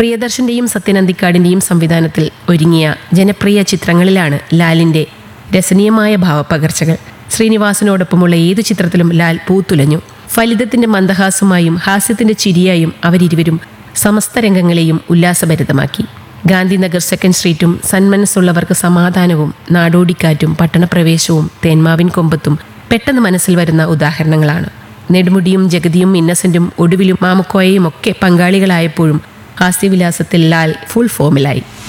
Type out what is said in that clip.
പ്രിയദർശന്റെയും സത്യനന്ദിക്കാടിന്റെയും സംവിധാനത്തിൽ ഒരുങ്ങിയ ജനപ്രിയ ചിത്രങ്ങളിലാണ് ലാലിന്റെ രസനീയമായ ഭാവപ്പകർച്ചകൾ ശ്രീനിവാസനോടൊപ്പമുള്ള ഏതു ചിത്രത്തിലും ലാൽ പൂത്തുലഞ്ഞു ഫലിതത്തിന്റെ മന്ദഹാസമായും ഹാസ്യത്തിന്റെ ചിരിയായും അവരിരുവരും സമസ്ത രംഗങ്ങളെയും ഉല്ലാസഭരിതമാക്കി ഗാന്ധിനഗർ സെക്കൻഡ് സ്ട്രീറ്റും സന്മനസ്സുള്ളവർക്ക് സമാധാനവും നാടോടിക്കാറ്റും പട്ടണപ്രവേശവും തേന്മാവിൻ കൊമ്പത്തും പെട്ടെന്ന് മനസ്സിൽ വരുന്ന ഉദാഹരണങ്ങളാണ് നെടുമുടിയും ജഗതിയും ഇന്നസെന്റും ഒടുവിലും മാമുക്കോയയും ഒക്കെ പങ്കാളികളായപ്പോഴും ഹാസ്യവിലാസത്തിൽ ലാൽ ഫുൾ ഫോമിലായി